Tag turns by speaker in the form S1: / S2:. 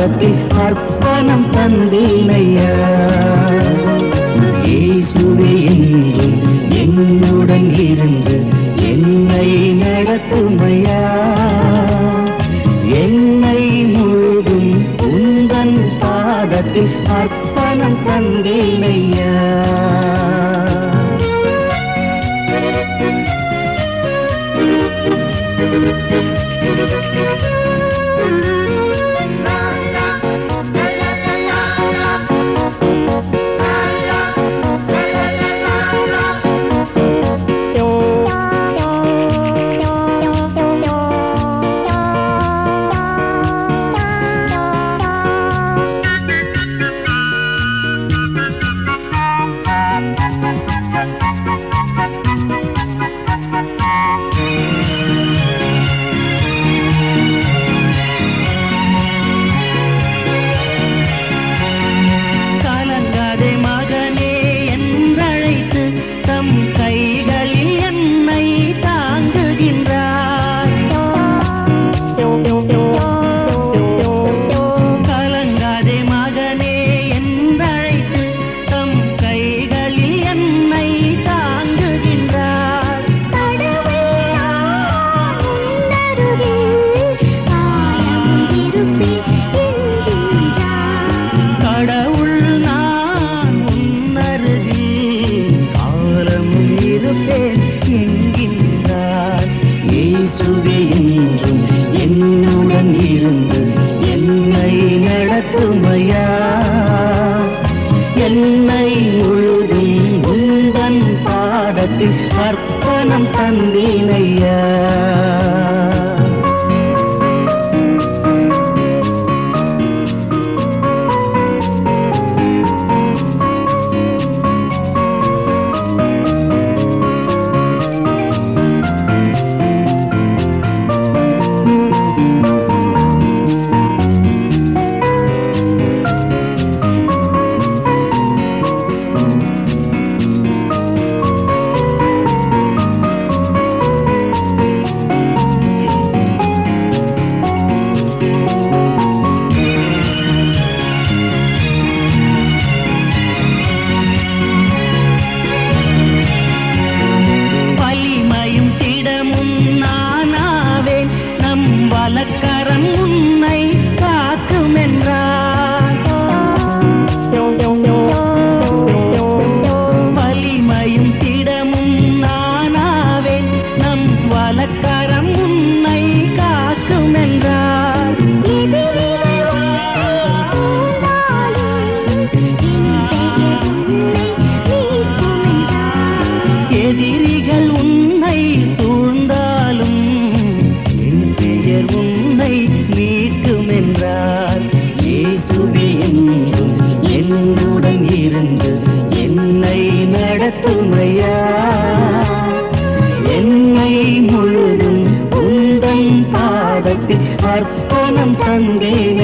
S1: பாதத்தில் அர்ப்பணம் தந்தேனையா இயேசுவே என்றும் என்னுடன் இருந்து என்னை நடத்துமையா என்னை முழுதும் உந்தன் பாதத்தில் அர்ப்பணம் தந்தேனையா கலங்காதே மகனே என்றழைத்து தம் கைகளில் என்னை தாங்குகின்றார் கலங்காதே மகனே என்றழைத்து தம் கைகளில் என்னை தாங்குகின்றார் கடவுள் நான் உன்னருகில் காலமும் இருப்பேன் என்கின்றார் இயேசுவே என்றும் என்னுடன் இருந்து என்னை நடத்துமையா என்னை முழுதும் உந்தன் பாடத்தில் அர்ப்பணம் தந்தேனையா வலிமையும் திடமும் நானாவேன் நம் வலக்கரம் உன்னை காக்கும் என்றார் வலிமையும் திடமும் நானாவேன் நம் வலக்கரம் உன்னை காக்கும் என்றார் எதிரிகள் உன்னை சூழ்ந்தாலும் என் பெயர் உன்னை மீட்கும் என்றார் இயேசுவே என்றும் என்னுடன் இருந்து என்னை நடத்துமையா என்னை முழுதும் உந்தன் பாதத்தில் அர்ப்பணம் தந்தேன்